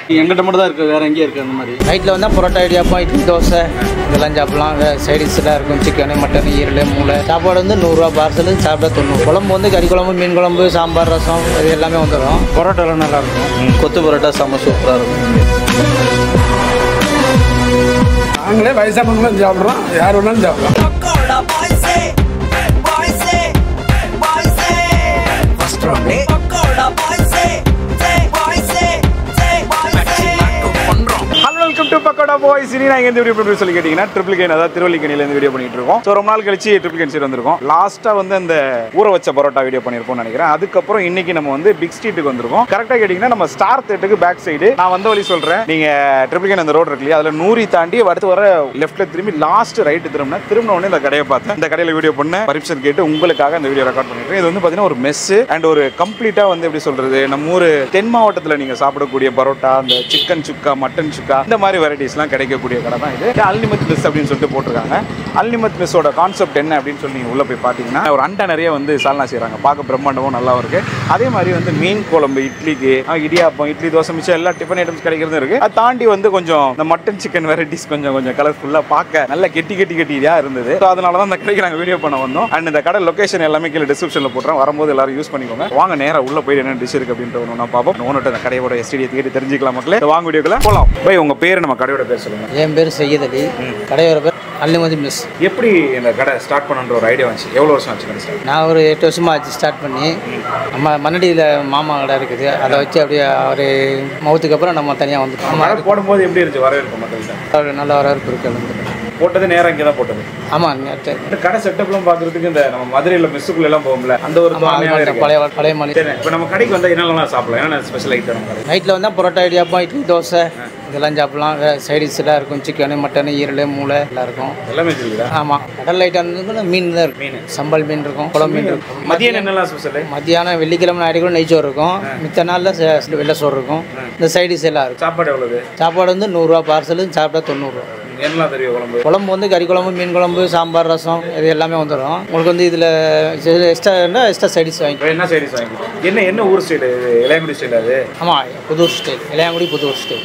எங்கிட்ட மட்டும் தான் இருக்குது வேற எங்கேயும் இருக்குது அந்த மாதிரி நைட்டில் வந்தால் பரோட்டா இடியாப்பம் இட்லி தோசை இதெல்லாம் சாப்பிடலாம் சைடிஷ்லாம் இருக்கும் சிக்கனு மட்டன் ஈரல் மூளை சாப்பாடு வந்து நூறுரூவா பார்சலு சாப்பிட்டா தொண்ணூறு குழம்பு வந்து கறி குழம்பு மீன் குழம்பு சாம்பார் ரசம் இது எல்லாமே வந்துடும் பரோட்டாலாம் நல்லா இருக்கும் கொத்து பரோட்டா செம்ம சூப்பராக இருக்கும் நாங்களே வயசானவங்களும் சாப்பிட்றோம் யார் வேணாலும் சாப்பிடலாம் பக்கோடா பாய்ஸே பாய்ஸே பாய்ஸே ஃபர்ஸ்ட் ரவுண்டே பக்கோடா பாய்ஸே ஜே பாய்ஸே ஜே பாய்ஸே பண்றோம் hello welcome to Pakoda boys இனி நான் எந்த வீடியோ பண்ணி சொல்லி கேட்டிங்கன்னா ட்ரிபிள் கேன் அதாவது திருவள்ளிக்கணியில் இந்த வீடியோ பண்ணிட்டு இருக்கோம் ஸோ ரொம்ப நாள் கழிச்சு ட்ரிபிள் கேன் சைடு வந்திருக்கோம் லாஸ்ட்டாக வந்து அந்த ஊற வச்ச பரோட்டா வீடியோ பண்ணியிருப்போம்னு நினைக்கிறேன் அதுக்கப்புறம் இன்னைக்கு நம்ம வந்து பிக் ஸ்ட்ரீட்டுக்கு வந்திருக்கோம் கரெக்டாக கேட்டிங்கன்னா நம்ம ஸ்டார் தேட்டுக்கு பேக் சைடு நான் வந்த வழி சொல்கிறேன் நீங்கள் ட்ரிபிள் கேன் அந்த ரோடு இருக்கு இல்லையா அதில் நூறி தாண்டி அடுத்து வர லெஃப்ட்டில் திரும்பி லாஸ்ட் ரைட்டு திரும்பினா திரும்பின உடனே இந்த கடையை பார்த்தேன் இந்த கடையில் வீடியோ பண்ண பரிப்ஷன் கேட்டு உங்களுக்காக இந்த வீடியோ ரெக்கார்ட் பண்ணிட்டு இது வந்து பார்த்தீங்கன்னா ஒரு மெஸ் அண்ட் ஒரு கம்ப்ளீட்டாக வந்து எப்படி சொல்கிறது நம்ம ஊர் தென் மாவட்டத்தில் நீங்கள் சாப்பிடக்கூடிய பரோட்டா அந்த சிக்கன் சுக்கா மட்டன் சுக்கா இந்த மாதிரி வெரைட்டிஸ்லாம் கிடைக்கக்கூடிய கடை தான் இது அல்னிமத் மெஸ் அப்படின்னு சொல்லிட்டு போட்டிருக்காங்க அல்னிமத் மெஸ்ஸோட கான்செப்ட் என்ன அப்படின்னு சொல்லி நீங்கள் உள்ளே போய் பார்த்தீங்கன்னா ஒரு அண்டை நிறைய வந்து சால்னா செய்கிறாங்க பார்க்க பிரம்மாண்டமும் நல்லா இருக்கு அதே மாதிரி வந்து மீன் குழம்பு இட்லிக்கு அஹ் இடியாப்பம் இட்லி தோசை மிச்சம் எல்லா டிஃபன் ஐட்டம்ஸ் கிடைக்கிறதும் இருக்கு அதை தாண்டி வந்து கொஞ்சம் இந்த மட்டன் சிக்கன் வெரைட்டிஸ் கொஞ்சம் கொஞ்சம் கலர்ஃபுல்லாக பார்க்க நல்ல கெட்டி கெட்டி கெட்டியாக இருந்தது ஸோ அதனால தான் இந்த கடைக்கு நாங்கள் வீடியோ பண்ண வந்தோம் அண்ட் இந்த கடை லொகேஷன் எல்லாமே கீழே டிஸ்கிரிப்ஷனில் போட்டுறோம் வரும்போது எல்லாரும் யூஸ் பண்ணிக்கோங்க வாங்க நேராக உள்ள போய் என்ன டிஷ் இருக்கு அப்படின்ற ஒன்று நான் பார்ப்போம் ஓனர்ட்ட இந்த கடையோட எஸ்டிடியை கேட்டு தெரிஞ்சுக்கலாம் மக்களே So வாங்க வீடியோக்குள்ள போகலாம் பை உங்க பேர் நம்ம கடையோட பேர் சொல்லுங்க என் பேர் சையத் அலி கடையோட பேர் அன்லிமதி மிஸ் எப்படி இந்த கடை ஸ்டார்ட் பண்ணன்ற ஒரு ஐடியா வந்துச்சு எவ்வளோ வருஷம் ஆச்சு கடை start? நான் ஒரு எட்டு வருஷமாக ஆச்சு ஸ்டார்ட் பண்ணி நம்ம மன்னடியில் மாமா கடை இருக்குது அதை வச்சு அப்படியே அவர் மவுத்துக்கு அப்புறம் நம்ம தனியாக வந்துட்டோம் கடை போடும்போது எப்படி இருந்துச்சு வரவேற்பு மக்கள்கிட்ட அவர் நல்ல வரவேற்பு இருக்கு வந்து போட்டது நேரம் இங்கே தான் போட்டது ஆமாம் நேற்று இந்த கடை செட்டப்லாம் பார்க்கறதுக்கு இந்த நம்ம மதுரையில் மெஸ்ஸுக்குள்ள எல்லாம் போகும்ல அந்த ஒரு ஆமாம் அது தோமையாக மாதிரி இருக்கு பழைய பழைய மொழி சரி இப்போ நம்ம கடைக்கு வந்தால் என்னெல்லாம் சாப்பிடலாம் என்னென்ன ஸ்பெஷல் ஐட்டம் நம்ம கடை நைட்டில் வந்தால் பரோட்டா இடியாப்பம் இட்லி தோசை இதெல்லாம் சாப்பிடலாம் சைடிஷ்லாம் இருக்கும் சிக்கனு மட்டன் ஈரல் மூளை எல்லாம் இருக்கும் எல்லாமே இருக்குதா ஆமாம் கடல் ஐட்டம் வந்து மீன் தான் இருக்கும் மீன். சம்பல் மீன் இருக்கும் குளம் மீன் இருக்கும் மதியம் என்னெல்லாம் ஸ்பெஷல் மத்தியானம் வெள்ளிக்கிழமை ஞாயிற்றுக்கிழமை நெய்ச்சோறு இருக்கும் மித்த நாளில் ச- வெள்ளை சோறு இருக்கும் இந்த சைடிஷ் எல்லாம் இருக்கும் சாப்பாடு எவ்வளவு சாப்பாடு வந்து நூறுரூவா பார்சலு சாப்பிட்டா தொண்ணூறுரூவா என்னெல்லாம் தெரியும் குழம்பு குழம்பு வந்து கறி குழம்பு மீன் குழம்பு சாம்பார் ரசம் இது எல்லாமே வந்துடும் உங்களுக்கு வந்து இதில் எக்ஸ்ட்ரா இருந்தால் எக்ஸ்ட்ரா சைடிஷ் வாங்கி இப்போ என்ன சைடிஸ் வாங்கிக்கலாம் என்ன என்ன ஊர் ஸ்டைல் இளையங்குடி ஸ்டைல் அது ஆமாம் புதூர் ஸ்டைல் இளையாங்குடி புதூர் ஸ்டைல்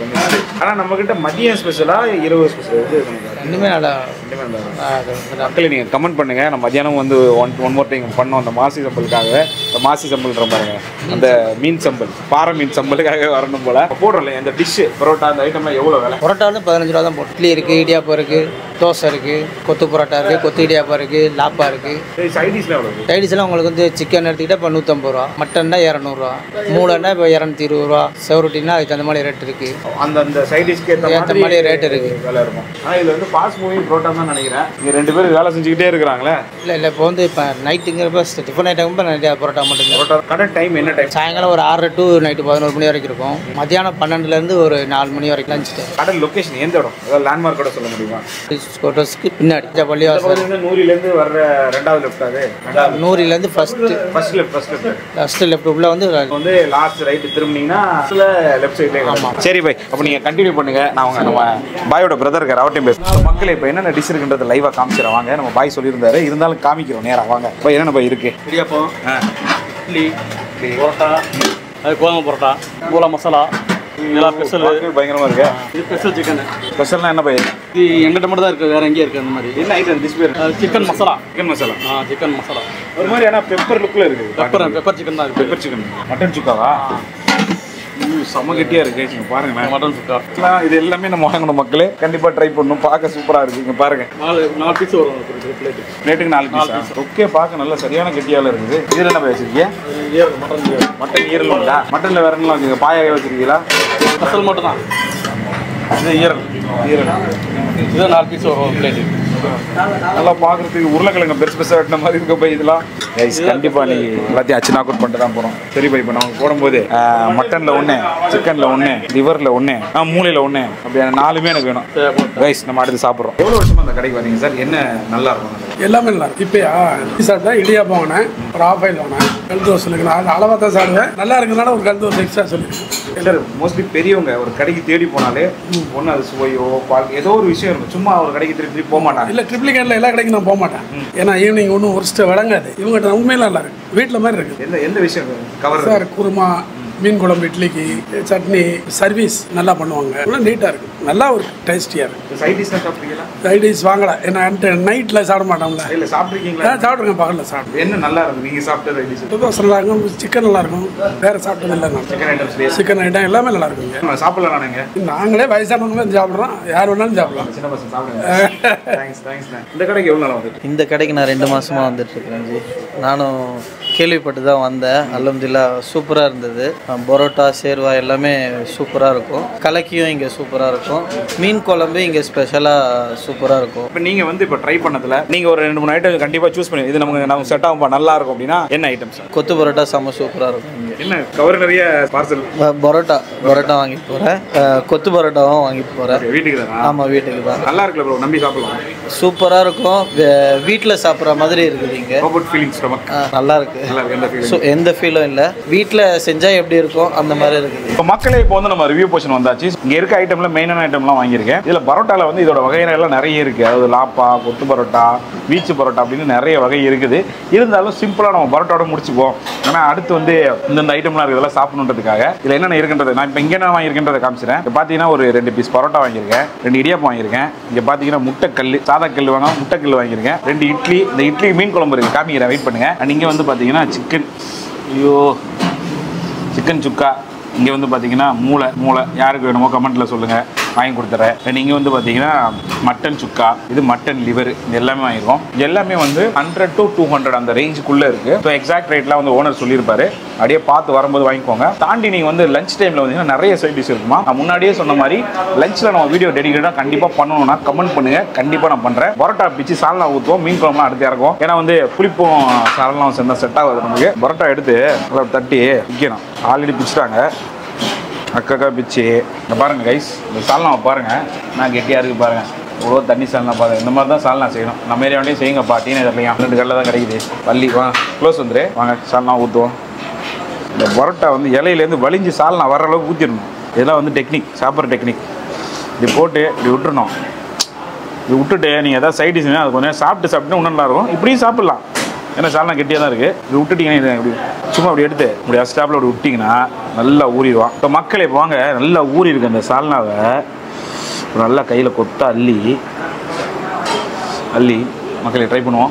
ஆனால் நம்மக்கிட்ட மதியம் ஸ்பெஷலா இரவு ஸ்பெஷல் இது நமக்கு ரெண்டுமே நல்லா ரெண்டுமே நல்லா இருக்கும். ஆ, அது வந்து மக்களை நீங்கள் கமெண்ட் பண்ணுங்க நம்ம மதியானம் வந்து ஒன் ஒன் மோர் டைம் பண்ணோம் அந்த மாசி சம்பளுக்காக இந்த மாசி சம்பல்ன்ற பாருங்க அந்த மீன் சம்பல் பாறை மீன் சம்பலுக்காக வரணும் போல போடுறோம்ல இந்த டிஷ்ஷு பரோட்டா அந்த ஐட்டம்லாம் எவ்வளோ விலை பரோட்டா வந்து பதினஞ்சு ரூபா தான் போட்டு இட்லி இருக்குது இடியாப்பம் இருக்குது தோசை இருக்குது கொத்து பரோட்டா இருக்குது கொத்து இடியாப்பம் இருக்குது லாப்பா இருக்குது சைடிஷ்ல எவ்வளோ சைடிஷ்லாம் உங்களுக்கு வந்து சிக்கன் எடுத்துக்கிட்டால் இப்போ நூற்றம்பது ரூபா மட்டன்னா இரநூறுவா மூளைன்னா இப்போ இரநூத்தி இருபது ரூபா செவரொட்டினா அதுக்கு அந்த மாதிரி ரேட் இருக்குது அந்த அந்த சைடிஷ்க்கு ஏற்ற ஏத்த மாதிரி மாதிரி rate இருக்கு. விலை இருக்கும் ஆனால் இதில் வந்து பாஸ் மூவி புரோட்டா தான் நினைக்கிறேன் இங்கே ரெண்டு பேரும் வேலை செஞ்சுக்கிட்டே இருக்கிறாங்களே இல்லை இல்லை இப்போ வந்து இப்போ நைட்டுங்கிறப்ப டிஃபன் ஐட்டம் நிறையா பரோட்டா மட்டும்தான் புரோட்டா கடை டைம் என்ன டைம் சாயங்காலம் ஒரு ஆறு டு நைட்டு பதினோரு மணி வரைக்கும் இருக்கும் மத்தியானம் பன்னெண்டுலேருந்து ஒரு நாலு மணி வரைக்கும் லஞ்ச் டைம் கடை லொகேஷன் எந்த இடம் ஏதாவது லேண்ட்மார்க் கூட சொல்ல முடியுமா கோட்டர்ஸ்க்கு பின்னாடி இந்த பள்ளிவாசல் வந்து நூறிலேருந்து வர்ற ரெண்டாவது லெஃப்ட் அது ரெண்டாவது நூறிலேருந்து first first left first left first left உள்ள வந்து வந்து லாஸ்ட் ரைட் திரும்பினீங்கன்னா லெஃப்ட் சைட்லேயே சரி பை அப்போ நீங்கள் கண்டினியூ பண்ணுங்க நான் அவங்க நம்ம பாயோட பிரதர் இருக்கார் அவர்ட்டையும் பேசுகிறேன் மக்களே இப்போ என்னென்ன டிஷ் இருக்குன்றது லைவாக காமிச்சிடறேன் வாங்க நம்ம பாய் சொல்லியிருந்தாரு இருந்தாலும் காமிக்கிறோம் நேராக வாங்க இப்போ என்னென்ன பை இருக்கு இடியாப்பம் ஆ இட்லி பரோட்டா அது கோதுமை பரோட்டா பூலா மசாலா இதெல்லாம் ஸ்பெஷல் பார்க்கவே பயங்கரமா இருக்கு இது ஸ்பெஷல் சிக்கன் ஸ்பெஷல்னா என்ன பை இது எங்கிட்ட மட்டும் தான் இருக்குது வேற எங்கேயும் இருக்குது அந்த மாதிரி என்ன ஐட்டம் டிஷ் பேர் சிக்கன் மசாலா சிக்கன் மசாலா ஆ சிக்கன் மசாலா ஒரு மாதிரி ஆனால் பெப்பர் லுக்கில் இருக்குது பெப்பர் பெப்பர் சிக்கன் தான் இருக்குது பெப்பர் சிக்கன் மட்டன் சுக்காவா ஐயோ, செம்ம கெட்டியாக இருக்கு இங்க பாருங்க மட்டன் சுக்கா எல்லாம் இது எல்லாமே நம்ம வாங்கணும் மக்களே கண்டிப்பாக ட்ரை பண்ணணும் பார்க்க சூப்பராக இருக்கு இங்க பாருங்க நாலு நாலு பீஸ் வரும் உங்களுக்கு பிளேட்டு பிளேட்டுக்கு நாலு பீஸ் ஓகே பார்க்க நல்ல சரியான கெட்டியால இருக்குது இதில் என்ன வச்சிருக்கீங்க ஈரல் மட்டன் ஈரல் மட்டன் ஈரல் உண்டா மட்டனில் வேற என்ன வச்சுருக்கீங்க பாயாக வச்சிருக்கீங்களா ஸ்பெஷல் மட்டும் தான் இது ஈரல் ஈரல் இது நாலு பீஸ் வரும் பிளேட்டு நல்லா பார்க்குறதுக்கு உருளைக்கிழங்கு பெருசு பெருசாக வெட்டின மாதிரி இருக்க போய் இதெல்லாம் கைஸ் கண்டிப்பாக நீ எல்லாத்தையும் அச்சு நாக் அவுட் பண்ணிட்டு தான் போகிறோம் சரி பை இப்போ நம்ம போடும்போது மட்டனில் ஒன்று சிக்கனில் ஒன்று லிவரில் ஒன்று ஆ மூளையில் ஒன்று அப்படியான நாலுமே எனக்கு வேணும் கைஸ் நம்ம அடுத்து சாப்பிட்றோம் எவ்வளோ வருஷமா அந்த கடைக்கு வரீங்க சார் என்ன நல்லா இருக்கும் அந்த கடை? எல்லாமே நல்லா இருக்கும் இப்போயா டீ சாப்பிட்டா இடியாப்பம் வாங்கினேன் ஒரு ஆஃப் ஆயில் வாங்கினேன் கல் தோசை இருக்கு நான் அளவாக தான் சாப்பிடுவேன் நல்லா இருக்கிறதுனால ஒரு கல் தோசை எக்ஸ்ட்ரா சொல்லியிருக்கேன் சார் மோஸ்ட்லி பெரியவங்க ஒரு கடைக்கு தேடி போனாலே ஒன்று அது சுவையோ குவாலிட்டி ஏதோ ஒரு விஷயம் இருக்கும் சும்மா ஒரு கடைக்கு திருப்பி திருப்பி போக மாட்டாங்க இல்லை ட்ரிபிள் கேட்டில் எல்லா கடைக்கும் நான் போக மாட்டேன் ஏன்னா ஈவினிங் ஒன்றும் ஒரு ஸ்டே வழங்காது இவங்ககிட்ட உண்மையில நல்லா இருக்கு வீட்டில் மாதிரி இருக்கு எந்த எந்த விஷயம் கவர் சார் குருமா மீன் குழம்பு இட்லிக்கு சட்னி சர்வீஸ் நல்லா பண்ணுவாங்க எல்லாம் நீட்டாக இருக்கும் நல்லா ஒரு டேஸ்டியாக இருக்கும் சைட் டிஷ்லாம் சாப்பிட்றீங்களா ரைடிஸ் வாங்கல ஏன்னா நைட்டில் சாப்பிட மாட்டோம்ல இல்லை சாப்பிட்ருக்கீங்களா நான் சாப்பிட்ருக்கேன் பகலில் சாப்பிடுவேன் என்ன நல்லா இருக்கும் நீங்கள் சாப்பிட்ட சைட் டிஷ் தோசை நல்லா இருக்கும் சிக்கன் நல்லா இருக்கும் வேற சாப்பிட்டது இல்லை நான் சிக்கன் ஐட்டம்ஸ்லேயே சிக்கன் ஐட்டம் எல்லாமே நல்லா இருக்குங்க சாப்பிடலாம் நாங்க நாங்களே வயசானவங்க தான் சாப்பிட்றோம் யார் வேணாலும் சாப்பிடலாம் சின்ன பசங்க சாப்பிடுங்க தேங்க்ஸ் தேங்க்ஸ் இந்த கடைக்கு எவ்வளோ நாள் வந்துட்டு இந்த கடைக்கு நான் ரெண்டு மாசமா வந்துட்டு இருக்கேன் ஜி நானும் கேள்விப்பட்டு தான் வந்தேன் அல்ஹம்துலில்லா சூப்பராக இருந்தது அஹ் பரோட்டா சேர்வா எல்லாமே சூப்பராக இருக்கும் கலக்கியும் இங்கே சூப்பராக இருக்கும் மீன் குழம்பு இங்கே ஸ்பெஷலாக சூப்பராக இருக்கும் இப்போ நீங்கள் வந்து இப்போ ட்ரை பண்ணதில் நீங்கள் ஒரு ரெண்டு மூணு ஐட்டம் கண்டிப்பாக சூஸ் பண்ணி இது நமக்கு நமக்கு செட் ஆகும்பா நல்லா இருக்கும் அப்படின்னா என்ன ஐட்டம்ஸ் கொத்து பரோட்டா செம்ம சூப்பராக இருக்கும் இங்கே என்ன கவர் நிறைய பார்சல் பரோட்டா பரோட்டா வாங்கிட்டு போகிறேன் கொத்து பரோட்டாவும் வாங்கிட்டு போகிறேன் வீட்டுக்கு தானா ஆமாம் வீட்டுக்கு தான் நல்லா இருக்குல்ல ப்ரோ நம்பி சாப்பிடலாம் சூப்பராக இருக்கும் வீட்டில் சாப்பிட்ற மாதிரி இருக்குது இங்கே ரோபோட் ஃபீலிங்ஸ் ஸ்டமக் நல்லா இருக்கு நல்லா இருக்கு எந்த ஃபீலிங் ஸோ எந்த ஃபீலும் இல்லை வீட்டில் செஞ்சால் எப்படி இருக்கும் அந்த மாதிரி இருக்குது இப்போ மக்களே இப்போ வந்து நம்ம ரிவ்யூ போர்ஷன் வந்தாச்சு இங்கே இருக்க ஐட்டம்ல மெயினான ஐட்டம்லாம் வாங்கியிருக்கேன் இதில் பரோட்டால வந்து இதோட வகையெல்லாம் நிறைய இருக்கு அதாவது லாப்பா கொத்து பரோட்டா வீச்சு பரோட்டா அப்படின்னு நிறைய வகை இருக்குது இருந்தாலும் சிம்பிளாக நம்ம பரோட்டாவோட முடிச்சுப்போம் ஏன்னா அடுத்து வந்து இந்தந்த ஐட்டம்லாம் இருக்குது இதெல்லாம் சாப்பிடணுன்றதுக்காக இதில் என்னென்ன இருக்குன்றது நான் இப்போ இங்கே என்ன வாங்கியிருக்கேன்றதை காமிச்சிறேன் இப்போ பார்த்தீங்கன்னா ஒரு ரெண்டு பீஸ் பரோட்டா வாங்கியிருக்கேன் ரெண்டு இடியாப்பம் வாங்கியிருக்கேன் இங்கே பார்த்தீங்கன்னா முட்டைக்கல் சாதா கல் வாங்க முட்டைக்கல் வாங்கியிருக்கேன் ரெண்டு இட்லி இந்த இட்லி மீன் குழம்பு இருக்குது காமிக்கிறேன் வெயிட் பண்ணுங்க அண்ட் இங்கே வந்து பார்த்தீங்கன்னா சிக்கன் ஐயோ சிக்கன் சுக்கா இங்கே வந்து பார்த்தீங்கன்னா மூளை மூளை யாருக்கு வேணுமோ கமெண்ட்டில் சொல்லுங்கள் வாங்கி கொடுத்துறேன் அண்ட் இங்கே வந்து பார்த்தீங்கன்னா மட்டன் சுக்கா இது மட்டன் லிவர் இது எல்லாமே வாங்கியிருக்கோம் இது எல்லாமே வந்து ஹண்ட்ரட் டு டூ ஹண்ட்ரட் அந்த ரேஞ்சுக்குள்ளே இருக்குது ஸோ எக்ஸாக்ட் ரேட்லாம் வந்து ஓனர் சொல்லியிருப்பாரு அப்படியே பார்த்து வரும்போது வாங்கிக்கோங்க தாண்டி நீங்கள் வந்து லஞ்ச் டைமில் வந்தீங்கன்னா நிறைய சைட் டிஷ் இருக்குமா நான் முன்னாடியே சொன்ன மாதிரி லஞ்சில் நம்ம வீடியோ டெடிக்கேட்டாக கண்டிப்பாக பண்ணணும்னா கமெண்ட் பண்ணுங்கள் கண்டிப்பாக நான் பண்ணுறேன் பரோட்டா பிச்சு சால்னா ஊற்றுவோம் மீன் குழம்புலாம் அடுத்து இறக்கும் ஏன்னா வந்து புளிப்பும் சால்னாவும் சேர்ந்தா செட் ஆகுது நமக்கு பரோட்டா எடுத்து நல்லா தட்டி விற்கணும் ஆல்ரெடி பிச்சுட்டாங்க அக்கா பிச்சு இந்த பாருங்க கைஸ் இந்த சால்னாவை பாருங்க நான் கெட்டியாக இருக்கு பாருங்க இவ்வளோ தண்ணி சால்னா பாருங்க இந்த மாதிரி தான் சால்னா செய்யணும் நம்ம ஏரியாவிலையும் செய்யுங்கப்பா டீனேஜர்லையும் ரெண்டு கல்லில் தான் கிடைக்குது பள்ளி வாங்க க்ளோஸ் வந்துரு வாங்க சால்னா ஊற்றுவோம் இந்த பரோட்டா வந்து இலையிலேருந்து வலிஞ்சு சால்னா வர அளவுக்கு ஊற்றிடணும் இதெல்லாம் வந்து டெக்னிக் சாப்பிட்ற டெக்னிக் இப்படி போட்டு இப்படி விட்டுறணும் இப்படி விட்டுட்டு நீங்கள் எதாவது சைட் டிஷ் அது கொஞ்சம் நேரம் சாப்பிட்டு சாப்பிட்டு இன்னும் நல்லா இருக்கும் இப்படியும் சாப்பிட்லாம் ஏன்னா சால்னா கெட்டியாக தான் இருக்குது இப்படி விட்டுட்டீங்கன்னா இது இப்படி சும்மா அப்படி எடுத்து இப்படி ஸ்டாப்பில் அப்படி விட்டிங்கன்னா நல்லா ஊறிடுவான் இப்போ மக்கள் இப்போ வாங்க நல்லா ஊறி இருக்கு அந்த சால்னாவை இப்ப நல்லா கையில் கொத்த அள்ளி அள்ளி மக்களை ட்ரை பண்ணுவோம்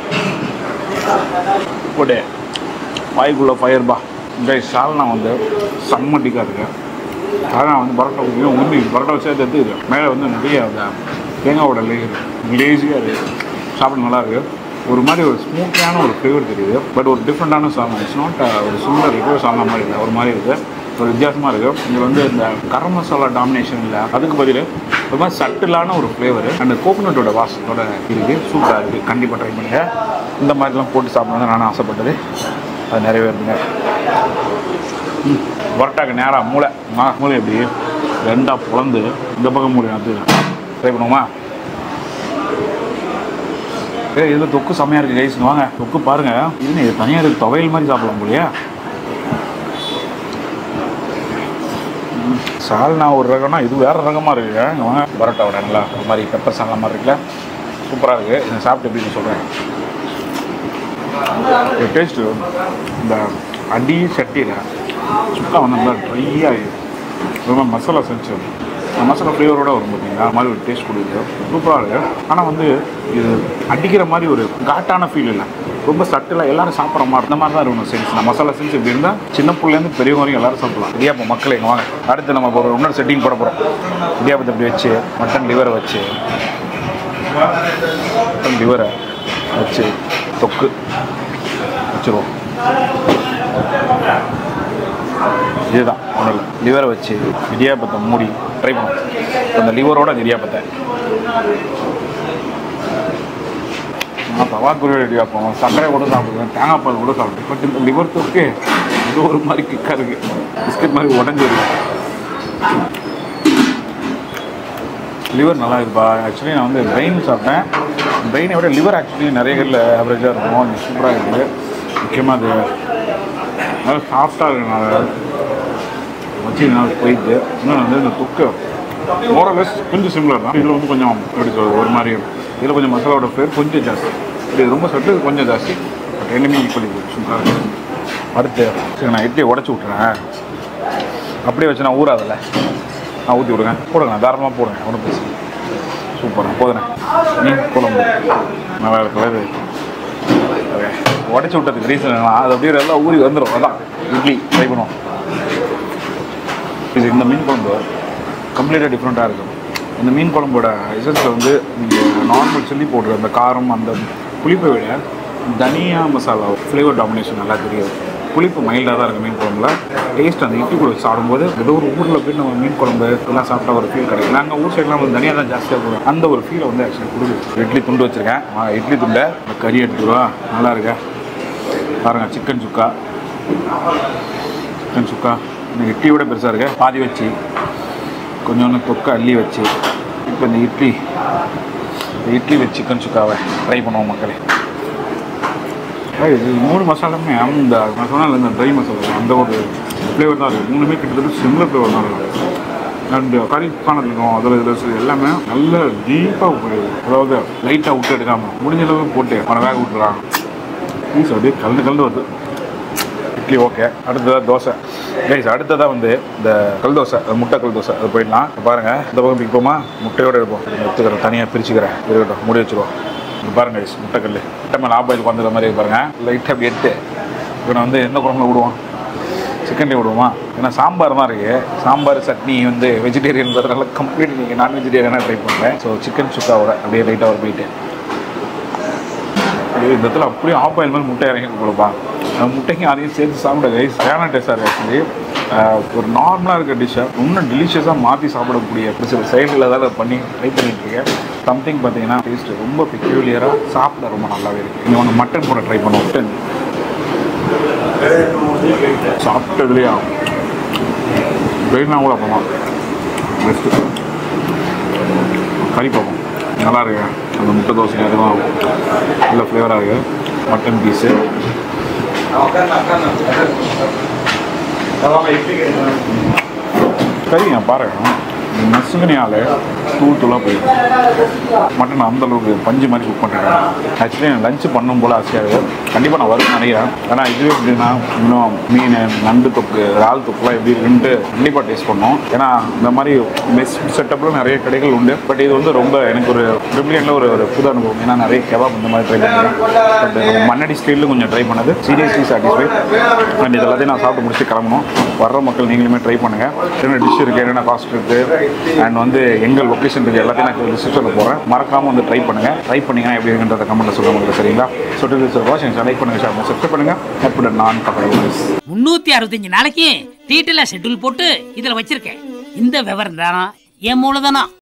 போட்டு வாய்க்குள்ளே ஃபயர் பா இந்த சால்னா வந்து செம்ம டிக்காக இருக்கு சால்னா வந்து பரோட்டா ஊற்றியும் உண்மை பரோட்டா சேர்த்து எடுத்து மேலே வந்து நிறைய அந்த தேங்காவோட லேயர் லேசியாக இருக்குது சாப்பிட நல்லா இருக்கு ஒரு மாதிரி ஒரு ஸ்மூத்தான ஒரு ஃப்ளேவர் தெரியுது பட் ஒரு டிஃப்ரெண்ட்டான சால்னா இட்ஸ் நாட் ஒரு சிமிலர் ரெகுலர் சால்னா மாதிரி இல்லை ஒரு மாதிரி இருக்குது ஒரு வித்தியாசமாக இருக்குது இங்கே வந்து இந்த கரம் மசாலா டாமினேஷன் இல்லை அதுக்கு பதில் ஒரு மாதிரி சட்டிலான ஒரு ஃப்ளேவர் அந்த கோகோனட்டோட வாசத்தோட இருக்குது சூப்பராக இருக்குது கண்டிப்பாக ட்ரை பண்ணுங்க இந்த மாதிரிலாம் போட்டு சாப்பிடணும்னு நானும் ஆசைப்பட்டது அது நிறைவேறுதுங்க ம், பரோட்டாக்கு நேராக மூளை ஆ மூளை எப்படி ரெண்டாக புலந்து இந்த பக்கம் மூளை அது ட்ரை பண்ணுவோமா ஏய் இதில் தொக்கு செம்மையாக இருக்குது கைஸ் வாங்க தொக்கு பாருங்க இது இது தனியாக இருக்குது துவையல் மாதிரி சாப்பிடலாம் போலியா ம், சால்னா ஒரு ரகம்னா இது வேற ரகமாக இருக்குது இங்க வாங்க பரோட்டாவோட நல்லா ஒரு மாதிரி பெப்பர் சால்னா மாதிரி இருக்குல்ல சூப்பராக இருக்குது இதை சாப்பிட்டு எப்படின்னு சொல்கிறேன் டேஸ்ட்டு இந்த அடி சட்டியில் சுக்கா வந்து நல்லா ட்ரையாக ரொம்ப மசாலா செஞ்சு அந்த மசாலா ஃப்ளேவரோட வரும் பார்த்தீங்களா அது மாதிரி ஒரு டேஸ்ட் கொடுக்குது சூப்பராக இருக்குது ஆனால் வந்து இது அடிக்கிற மாதிரி ஒரு காட்டான ஃபீல் இல்லை ரொம்ப சட்டிலாக எல்லாரும் சாப்பிட்ற மாதிரி இந்த மாதிரி தான் இருக்கணும் சென்ஸ் நான் மசாலா சென்ஸ் இப்படி இருந்தால் சின்ன பிள்ளைலேருந்து பெரியவங்க வரைக்கும் எல்லாரும் சாப்பிடலாம் இடியாப்பம் மக்கள் எங்கே வாங்க அடுத்து நம்ம ஒரு இன்னொரு செட்டிங் போட போகிறோம் இடியாப்பத்தை இப்படி வச்சு மட்டன் லிவரை வச்சு மட்டன் லிவரை வச்சு தொக்கு வச்சுருவோம் இதுதான் ஒன்றும் லிவரை வச்சு இடியாப்பத்தை மூடி ட்ரை பண்ணுவோம் அந்த லிவரோட அந்த இடியாப்பத்தை நான் தவா குருவி இடியாப்பம் சர்க்கரை கூட சாப்பிடுவேன் தேங்காய் பால் கூட சாப்பிடுவேன் பட் இந்த லிவர் தொக்கு இது ஒரு மாதிரி கிக்காக இருக்குது பிஸ்கட் மாதிரி உடஞ்சி இருக்கு லிவர் நல்லா இருக்குப்பா ஆக்சுவலி நான் வந்து பிரெயின் சாப்பிட்டேன் பிரெயினை விட லிவர் ஆக்சுவலி நிறைய கல்ல ஆவரேஜாக இருக்கும் இது சூப்பராக இருக்குது முக்கியமாக அது நல்லா சாஃப்டாக இருக்கனால வச்சு நல்லா போயிடுது இன்னும் வந்து இந்த தொக்கு ஓரலஸ் கொஞ்சம் சிமிலர் தான் இதில் வந்து கொஞ்சம் எப்படி சொல்றது ஒரு மாதிரி இதில் கொஞ்சம் மசாலாவோட ஃப்ளேவர் கொஞ்சம் ஜாஸ்தி இது ரொம்ப சட்டு இது கொஞ்சம் ஜாஸ்தி பட் ரெண்டுமே ஈக்குவலி சூப்பராக இருக்குது அடுத்து சரி நான் இட்லியை உடச்சி விட்றேன் அப்படியே வச்சு நான் ஊறாதில்ல நான் ஊற்றி விடுங்க போடுங்க தாராளமாக போடுங்க ஒன்றும் பிரச்சனை சூப்பராக போதுண்ணே மீன் குழம்பு நல்லா இருக்குல்ல இது உடச்சி விட்டதுக்கு ரீசன் என்னன்னா அது அப்படியே எல்லாம் ஊறி வந்துடும் அதான் இட்லி ட்ரை பண்ணுவோம் இது இந்த மீன் குழம்பு கம்ப்ளீட்டாக டிஃப்ரெண்ட்டாக இருக்கும் இந்த மீன் குழம்போட எசன்ஸில் வந்து நீங்கள் நார்மல் சில்லி போடுற அந்த காரம் அந்த புளிப்பை விட தனியா மசாலா ஃப்ளேவர் டாமினேஷன் நல்லா தெரியும் புளிப்பு மைல்டாக தான் இருக்கும் மீன் குழம்புல டேஸ்ட் அந்த இட்லி கூட வச்சு சாப்பிடும்போது ஏதோ ஒரு ஊரில் போய் நம்ம மீன் குழம்பு எல்லாம் சாப்பிட்டா ஒரு ஃபீல் கிடைக்கும் நாங்கள் ஊர் சைட்லாம் வந்து தனியாக தான் ஜாஸ்தியாக போடுவோம் அந்த ஒரு ஃபீலை வந்து ஆக்சுவலி கொடுக்குது இட்லி துண்டு வச்சுருக்கேன் ஆ, இட்லி துண்டை இந்த கறி எடுத்துருவா நல்லா இருக்கா பாருங்கள் சிக்கன் சுக்கா சிக்கன் சுக்கா இந்த இட்லி விட பெருசாக இருக்கு பாதி வச்சு கொஞ்சோண்டு தொக்கை அள்ளி வச்சு இப்போ இந்த இட்லி இந்த இட்லி வச்சு சிக்கன் சுக்காவை ட்ரை பண்ணுவோம் மக்களே ஏய், இது மூணு மசாலாமே அந்த நான் சொன்னேன்ல இந்த ட்ரை மசாலா அந்த ஒரு ஃப்ளேவர் தான் இருக்குது மூணுமே கிட்டத்தட்ட சிம்லர் ஃப்ளேவர் தான் இருக்குது அண்ட் கறி பானல் இருக்கும் அதில் இதில் எல்லாமே நல்ல டீப்பாக போயிடுது அதாவது லைட்டாக விட்டு எடுக்காமல் முடிஞ்ச அளவு போட்டு அவனை வேக விட்டுறாங்க பீஸ் அப்படியே கலந்து கலந்து வருது இட்லி ஓகே அடுத்ததாக தோசை கைஸ் அடுத்ததாக வந்து இந்த கல் தோசை அது முட்டை கல் தோசை அது போயிடலாம் இப்ப பாருங்க இந்த பக்கம் பிடிப்போமா முட்டையோட எடுப்போம் எடுத்துக்கிறேன் தனியாக பிரிச்சுக்கிறேன் இருக்கட்டும் மூடி வச்சுருவோம் இது பாருங்க guys, முட்டைக்கல் முட்டை மேலே ஆபாயில் வந்துடுற மாதிரி இருக்கு பாருங்க லைட்டாக அப்படி எடுத்து இப்போ நான் வந்து எந்த குழம்புல விடுவோம் சிக்கன்லேயே விடுவோமா ஏன்னா சாம்பார் தான் இருக்குது சாம்பார் சட்னி வந்து வெஜிடேரியன்றதுனால கம்ப்ளீட் நீங்கள் நான் வெஜிடேரியனாக ட்ரை பண்ணுறேன் ஸோ சிக்கன் சுக்காவோட அப்படியே லைட்டாக ஒரு போயிட்டு ஐயோ, இந்த இடத்துல அப்படியே ஆஃப் ஆயில் மாதிரி முட்டை இறங்கி கொடுப்பா அந்த முட்டைக்கும் அதையும் சேர்த்து சாப்பிட கைஸ் சரியான டேஸ்டாக இருக்கு ஆக்சுவலி ஒரு நார்மலாக இருக்க டிஷ்ஷை இன்னும் டெலிஷியஸாக மாற்றி சாப்பிடக்கூடிய ஒரு சில செயல்களை தான் அதை பண்ணி ட்ரை பண்ணிட்டு இருக்கேன் சம்திங் பார்த்தீங்கன்னா டேஸ்ட் ரொம்ப பெக்யூலியராக சாப்பிட ரொம்ப நல்லாவே இருக்குது இங்கே ஒன்று மட்டன் கூட ட்ரை பண்ணுவோம் மட்டன் சாப்பிட்டதுலையா பிரெயினா கூட போகலாம் பெஸ்ட்டு கறி பார்ப்போம் நல்லா இருக்கு அந்த முட்டை தோசை அதுவும் நல்ல ஃப்ளேவராக இருக்குது மட்டன் பீஸு கறிங்க பாருங்க நசுங்கனியால் தூள் தூளாக போயிடும் மட்டன் அந்த அளவுக்கு பஞ்சு மாதிரி குக் பண்ணிருக்கேன் ஆக்சுவலி நான் லஞ்சு பண்ணும் போல் ஆசையாக இருக்குது கண்டிப்பாக நான் வரும்னு நினைக்கிறேன் ஆனால் இதுவே எப்படின்னா இன்னும் மீன் நண்டு தொக்கு இறால் தொக்குலாம் எப்படி இருக்குன்ட்டு கண்டிப்பாக டேஸ்ட் பண்ணோம் ஏன்னா இந்த மாதிரி மெஸ் செட்டப்பில் நிறைய கடைகள் உண்டு பட் இது வந்து ரொம்ப எனக்கு ஒரு ட்ரிப்ளியனில் ஒரு ஒரு புது அனுபவம் ஏன்னா நிறைய கெபாப் இந்த மாதிரி ட்ரை பண்ணிருக்கேன் பட் மண்ணடி ஸ்டைலில் கொஞ்சம் ட்ரை பண்ணது சீரியஸ்லி சாட்டிஸ்ஃபை அண்ட் இது எல்லாத்தையும் நான் சாப்பிட்டு முடிச்சு கிளம்பணும் வர்ற மக்கள் நீங்களுமே ட்ரை பண்ணுங்கள் என்னென்ன டிஷ் இருக்குது என்னென்ன காஸ்ட் இருக்குது அண்ட் வந்து எங்கள் லொக்கேஷன் இருக்குது எல்லாத்தையும் நான் டிஸ்கிரிப்ஷனில் போகிறேன் மறக்காமல் வந்து ட்ரை பண்ணுங்கள் ட்ரை பண்ணீங்கன்னா எப்படி இருக்குன்றத கமெண்ட்டில் சொல்ல முடியல சரிங்களா ஸோ டில் வாட்ச் லைக் பண்ணுங்கள் ஷேர் பண்ணுங்கள் சப்ஸ்கிரைப் பண்ணுங்கள் எப்படி நான் பக்கம் முன்னூத்தி அறுபத்தஞ்சு நாளைக்கு டீட்டெயிலாக ஷெட்யூல் போட்டு இதுல வச்சிருக்கேன் இந்த விவரம் தானா என் மூலதனம்